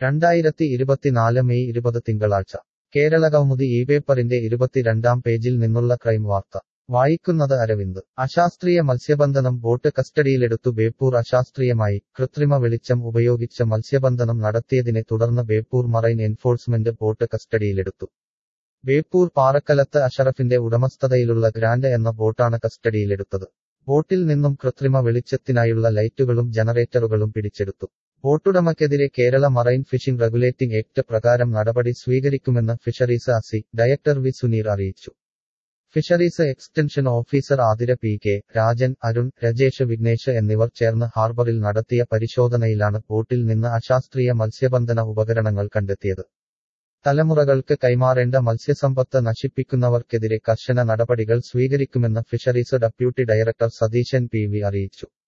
രണ്ടായിരത്തി ഇരുപത്തിനാല് മെയ് ഇരുപത് തിങ്കളാഴ്ച കേരള കൗമുദി ഈ പേപ്പറിന്റെ ഇരുപത്തിരണ്ടാം പേജിൽ നിന്നുള്ള ക്രൈം വാർത്ത വായിക്കുന്നത് അരവിന്ദ് അശാസ്ത്രീയ മത്സ്യബന്ധനം ബോട്ട് കസ്റ്റഡിയിലെടുത്തു ബേപ്പൂർ അശാസ്ത്രീയമായി കൃത്രിമ വെളിച്ചം ഉപയോഗിച്ച് മത്സ്യബന്ധനം നടത്തിയതിനെ തുടർന്ന് ബേപ്പൂർ മറൈൻ എൻഫോഴ്സ്മെന്റ് ബോട്ട് കസ്റ്റഡിയിലെടുത്തു ബേപ്പൂർ പാറക്കലത്ത് അഷറഫിന്റെ ഉടമസ്ഥതയിലുള്ള ഗ്രാൻഡ് എന്ന ബോട്ടാണ് കസ്റ്റഡിയിലെടുത്തത് ബോട്ടിൽ നിന്നും കൃത്രിമ വെളിച്ചത്തിനായുള്ള ലൈറ്റുകളും ജനറേറ്ററുകളും പിടിച്ചെടുത്തു ബോട്ടുടമയ്ക്കെതിരെ Kerala marine fishing regulating act പ്രകാരം നടപടി സ്വീകരിക്കുമെന്ന് ഫിഷറീസ് അസി ഡയറക്ടർ വി സുനീർ അറിയിച്ചു fisheries extension officer Athira P K Rajan Arun Rajesh Vignesh എന്നിവർ ചേർന്ന് ഹാർബറിൽ നടത്തിയ പരിശോധനയിലാണ് ബോട്ടിൽ നിന്ന് അശാസ്ത്രീയ മത്സ്യബന്ധന ഉപകരണങ്ങൾ കണ്ടെത്തിയത് തലമുറകൾക്ക് കൈമാറേണ്ട മത്സ്യസമ്പത്ത് നശിപ്പിക്കുന്നവർക്കെതിരെ കർശന നടപടികൾ സ്വീകരിക്കുമെന്ന് fisheries deputy director Satheesan P V അറിയിച്ചു